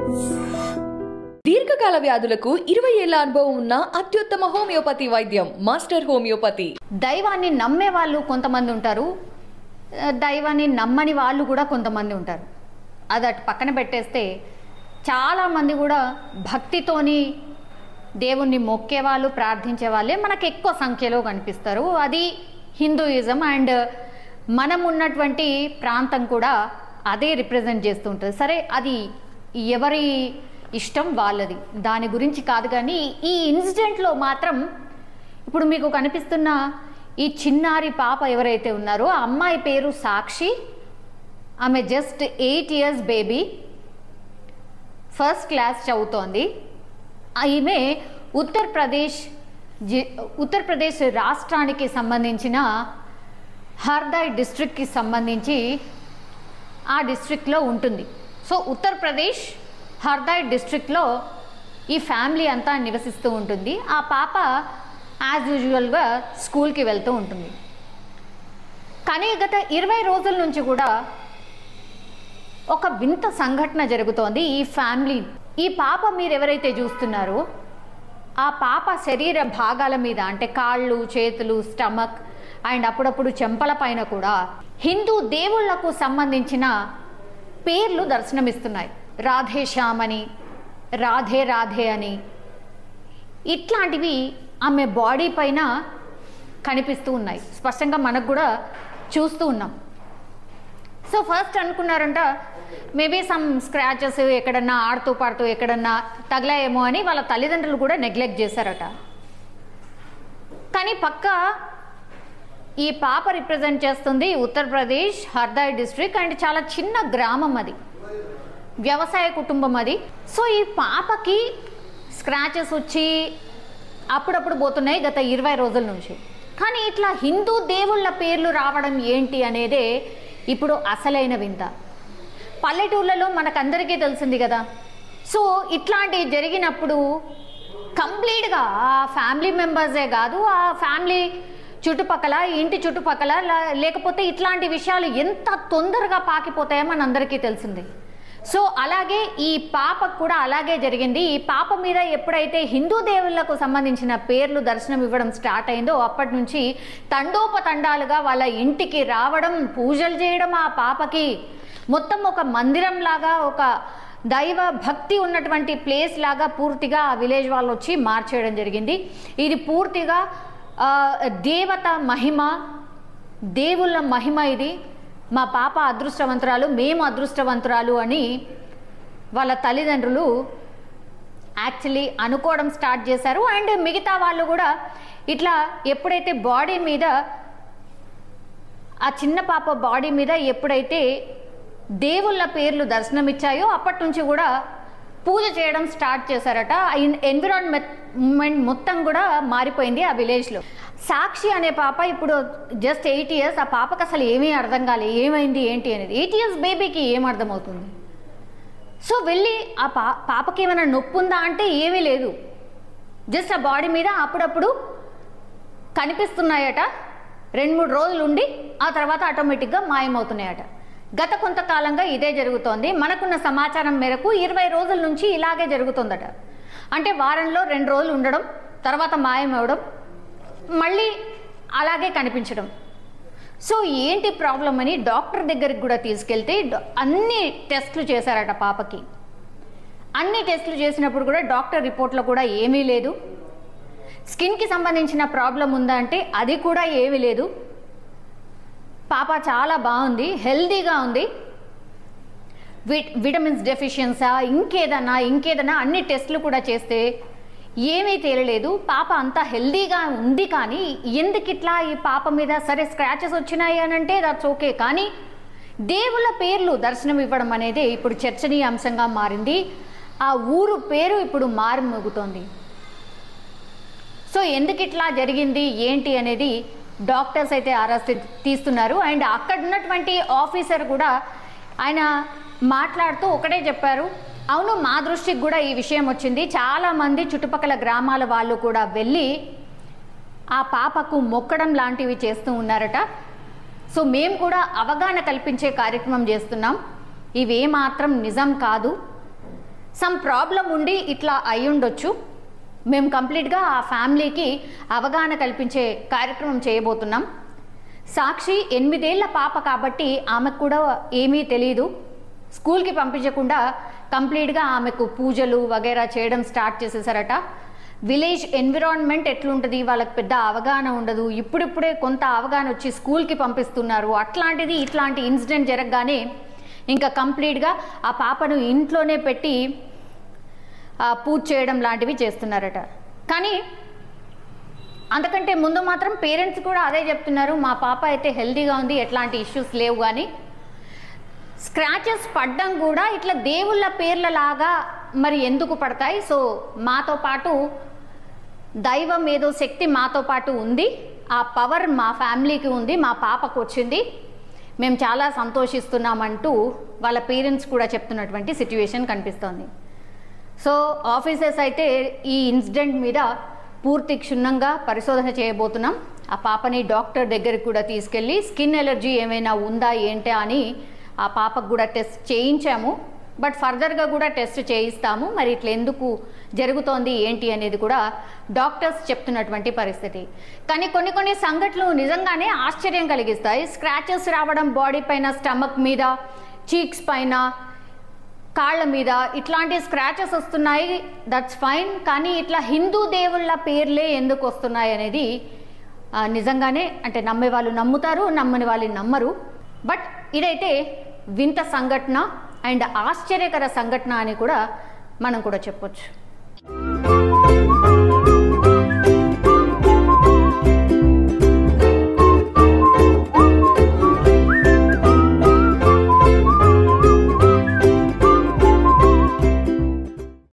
దీర్ఘకాల వ్యాధులకు ఇరవై ఏళ్ల అనుభవం ఉన్న అత్యుత్తమ హోమియోపతి వైద్యం మాస్టర్ హోమియోపతి దైవాన్ని నమ్మే వాళ్ళు కొంతమంది ఉంటారు ఆ, దైవాన్ని నమ్మని వాళ్ళు కూడా కొంతమంది ఉంటారు అది అటు పక్కన పెట్టేస్తే చాలామంది కూడా భక్తితోని దేవుణ్ణి మొక్కే వాళ్ళు ప్రార్థించే వాళ్ళే మనకు ఎక్కువ సంఖ్యలో కనిపిస్తారు అది హిందూయిజం అండ్ మనం ఉన్నటువంటి ప్రాంతం కూడా అదే రిప్రజెంట్ చేస్తూ ఉంటుంది సరే అది ఎవరి ఇష్టం వాళ్ళది దాని గురించి కాదు కానీ ఈ ఇన్సిడెంట్లో మాత్రం ఇప్పుడు మీకు కనిపిస్తున్న ఈ చిన్నారి పాప ఎవరైతే ఉన్నారో ఆ అమ్మాయి పేరు సాక్షి ఆమె just eight years baby first class చదువుతోంది ఈమె ఉత్తరప్రదేశ్ జి ఉత్తరప్రదేశ్ రాష్ట్రానికి సంబంధించిన హర్దాయ్ డిస్ట్రిక్ట్కి సంబంధించి ఆ డిస్ట్రిక్ట్లో ఉంటుంది సో ఉత్తరప్రదేశ్ హర్దాయ్ డిస్ట్రిక్ట్లో ఈ ఫ్యామిలీ అంతా నివసిస్తూ ఉంటుంది ఆ పాప యాజ్ యూజువల్గా స్కూల్కి వెళ్తూ ఉంటుంది కానీ గత ఇరవై రోజుల నుంచి కూడా ఒక వింత సంఘటన జరుగుతోంది ఈ ఫ్యామిలీ ఈ పాప మీరు ఎవరైతే చూస్తున్నారో ఆ పాప శరీర భాగాల మీద అంటే కాళ్ళు చేతులు స్టమక్ అండ్ అప్పుడప్పుడు చెంపల పైన కూడా హిందూ దేవుళ్లకు సంబంధించిన పేర్లు దర్శనమిస్తున్నాయి రాధే శ్యామ్ అని రాధే రాధే అని ఇట్లాంటివి ఆమె బాడీ పైన కనిపిస్తూ ఉన్నాయి స్పష్టంగా మనకు కూడా చూస్తూ ఉన్నాం సో ఫస్ట్ అనుకున్నారంట మేబీ సమ్ స్క్రాచెస్ ఎక్కడన్నా ఆడుతూ పాడుతూ ఎక్కడన్నా తగిలాయేమో అని వాళ్ళ తల్లిదండ్రులు కూడా నెగ్లెక్ట్ చేశారట కానీ పక్క ఈ పాప రిప్రజెంట్ చేస్తుంది ఉత్తరప్రదేశ్ హర్దాయ్ డిస్ట్రిక్ట్ అండ్ చాలా చిన్న గ్రామం అది వ్యవసాయ కుటుంబం అది సో ఈ పాపకి స్క్రాచెస్ వచ్చి అప్పుడప్పుడు పోతున్నాయి గత ఇరవై రోజుల నుంచి కానీ ఇట్లా హిందూ దేవుళ్ళ పేర్లు రావడం ఏంటి అనేదే ఇప్పుడు అసలైన వింత పల్లెటూర్లలో మనకందరికీ తెలిసింది కదా సో ఇట్లాంటివి జరిగినప్పుడు కంప్లీట్గా ఆ ఫ్యామిలీ మెంబర్సే కాదు ఆ ఫ్యామిలీ చుట్టుపక్కల ఇంటి చుట్టుపక్కల లా- లేకపోతే ఇట్లాంటి విషయాలు ఎంత తొందరగా పాకిపోతాయో మనందరికీ తెలిసింది సో అలాగే ఈ పాపకు కూడా అలాగే జరిగింది ఈ పాప మీద ఎప్పుడైతే హిందూ దేవుళ్లకు సంబంధించిన పేర్లు దర్శనం ఇవ్వడం స్టార్ట్ అయిందో అప్పటి నుంచి తండోపతండాలుగా వాళ్ళ ఇంటికి రావడం పూజలు చేయడం ఆ పాపకి మొత్తం ఒక మందిరం లాగా ఒక దైవ భక్తి ఉన్నటువంటి ప్లేస్ లాగా పూర్తిగా ఆ విలేజ్ వాళ్ళు వచ్చి మార్చేయడం జరిగింది ఇది పూర్తిగా ఆ, దేవత మహిమ దేవుళ్ళ మహిమ ఇది మా పాప అదృష్టవంతురాలు మేము అదృష్టవంతురాలు అని వాళ్ళ తల్లిదండ్రులు యాక్చువల్లీ అనుకోవడం స్టార్ట్ చేశారు అండ్ మిగతా వాళ్ళు కూడా ఇట్లా ఎప్పుడైతే బాడీ మీద ఆ చిన్న పాప బాడీ మీద ఎప్పుడైతే దేవుళ్ళ పేర్లు దర్శనమిచ్చాయో అప్పటి నుంచి కూడా పూజ చేయడం స్టార్ట్ చేశారట ఎన్విరాన్మెంట్ మొత్తం కూడా మారిపోయింది ఆ విలేజ్లో సాక్షి అనే పాప ఇప్పుడు జస్ట్ ఎయిట్ ఇయర్స్ ఆ పాపకు అసలు ఏమీ అర్థం కాలేదు ఏమైంది ఏంటి అనేది ఎయిట్ ఇయర్స్ బేబీకి ఏం అర్థమవుతుంది సో వెళ్ళి ఆ పా పాపకి ఏమైనా నొప్పి ఉందా అంటే ఏమీ లేదు జస్ట్ ఆ బాడీ మీద అప్పుడప్పుడు కనిపిస్తున్నాయట రెండు మూడు రోజులు ఉండి ఆ తర్వాత ఆటోమేటిక్గా మాయమవుతున్నాయట గత కొంతకాలంగా ఇదే జరుగుతోంది మనకున్న సమాచారం మేరకు ఇరవై రోజుల నుంచి ఇలాగే జరుగుతుందట అంటే వారంలో రెండు రోజులు ఉండడం తర్వాత మాయమవడం మళ్ళీ అలాగే కనిపించడం సో ఏంటి ప్రాబ్లం అని డాక్టర్ దగ్గరికి కూడా తీసుకెళ్తే డా- అన్ని టెస్ట్లు చేశారట పాపకి అన్ని టెస్టులు చేసినప్పుడు కూడా డాక్టర్ రిపోర్ట్లో కూడా ఏమీ లేదు స్కిన్కి సంబంధించిన ప్రాబ్లం ఉందా అంటే అది కూడా ఏమీ లేదు పాప చాలా బాగుంది హెల్దీగా ఉంది విట్ విటమిన్స్ డెఫిషియన్సా ఇంకేదన్నా ఇంకేదన్నా అన్ని టెస్టులు కూడా చేస్తే ఏమీ తేలలేదు పాప అంతా హెల్దీగా ఉంది కానీ ఎందుకు ఇట్లా ఈ పాప మీద సరే స్క్రాచెస్ వచ్చినాయి అని అంటే దట్స్ ఓకే కానీ దేవుళ్ళ పేర్లు దర్శనం ఇవ్వడం అనేది ఇప్పుడు చర్చనీయాంశంగా మారింది ఆ ఊరు పేరు ఇప్పుడు మారుమోగుతోంది సో ఎందుకు ఇట్లా జరిగింది ఏంటి అనేది డాక్టర్స్ అయితే ఆరా తీ- తీస్తున్నారు అండ్ అక్కడ ఉన్నటువంటి ఆఫీసర్ కూడా ఆయన మాట్లాడుతూ ఒకటే చెప్పారు అవును మా దృష్టికి కూడా ఈ విషయం వచ్చింది చాలామంది చుట్టుపక్కల గ్రామాల వాళ్ళు కూడా వెళ్ళి ఆ పాపకు మొక్కడం లాంటివి చేస్తూ ఉన్నారట సో మేము కూడా అవగాహన కల్పించే కార్యక్రమం చేస్తున్నాం ఇవేమాత్రం నిజం కాదు సమ్ ప్రాబ్లం ఉండి ఇట్లా అయి ఉండొచ్చు మేము కంప్లీట్గా ఆ ఫ్యామిలీకి అవగాహన కల్పించే కార్యక్రమం చేయబోతున్నాం సాక్షి ఎనిమిదేళ్ల పాప కాబట్టి ఆమెకు కూడా ఏమీ తెలియదు స్కూల్కి పంపించకుండా కంప్లీట్గా ఆమెకు పూజలు వగైరా చేయడం స్టార్ట్ చేసేసారట విలేజ్ ఎన్విరాన్మెంట్ ఎట్లుంటుంది వాళ్ళకి పెద్ద అవగాహన ఉండదు ఇప్పుడిప్పుడే కొంత అవగాహన వచ్చి స్కూల్కి పంపిస్తున్నారు అట్లాంటిది ఇట్లాంటి ఇన్సిడెంట్ జరగగానే ఇంకా కంప్లీట్గా ఆ పాపను ఇంట్లోనే పెట్టి ఆ, పూజ చేయడం లాంటివి చేస్తున్నారట కానీ అంతకంటే ముందు మాత్రం పేరెంట్స్ కూడా అదే చెప్తున్నారు మా పాప అయితే హెల్తీగా ఉంది ఎట్లాంటి ఇష్యూస్ లేవు కానీ స్క్రాచెస్ పడ్డం కూడా ఇట్లా దేవుళ్ళ పేర్ల లాగా మరి ఎందుకు పడతాయి సో మాతో పాటు దైవం ఏదో శక్తి మాతో పాటు ఉంది ఆ పవర్ మా ఫ్యామిలీకి ఉంది మా పాపకు వచ్చింది మేము చాలా సంతోషిస్తున్నామంటూ వాళ్ళ పేరెంట్స్ కూడా చెప్తున్నటువంటి సిచ్యువేషన్ కనిపిస్తోంది సో ఆఫీసర్స్ అయితే ఈ ఇన్సిడెంట్ మీద పూర్తి క్షుణ్ణంగా పరిశోధన చేయబోతున్నాం ఆ పాపని డాక్టర్ దగ్గరికి కూడా తీసుకెళ్ళి స్కిన్ ఎలర్జీ ఏమైనా ఉందా ఏంటా అని ఆ పాపకు కూడా టెస్ట్ చేయించాము బట్ ఫర్దర్గా కూడా టెస్ట్ చేయిస్తాము మరి ఇట్లా ఎందుకు జరుగుతోంది ఏంటి అనేది కూడా డాక్టర్స్ చెప్తున్నటువంటి పరిస్థితి కానీ కొన్ని కొన్ని సంఘటనలు నిజంగానే ఆశ్చర్యం కలిగిస్తాయి స్క్రాచెస్ రావడం బాడీ పైన స్టమక్ మీద చీక్స్ పైన కాళ్ళ మీద ఇట్లాంటి స్క్రాచెస్ వస్తున్నాయి దట్స్ ఫైన్ కానీ ఇట్లా హిందూ దేవుళ్ళ పేర్లే ఎందుకు వస్తున్నాయి అనేది ఆ, నిజంగానే అంటే నమ్మే వాళ్ళు నమ్ముతారు నమ్మని వాళ్ళు నమ్మరు బట్ ఇదైతే వింత సంఘటన అండ్ ఆశ్చర్యకర సంఘటన అని కూడా మనం కూడా చెప్పొచ్చు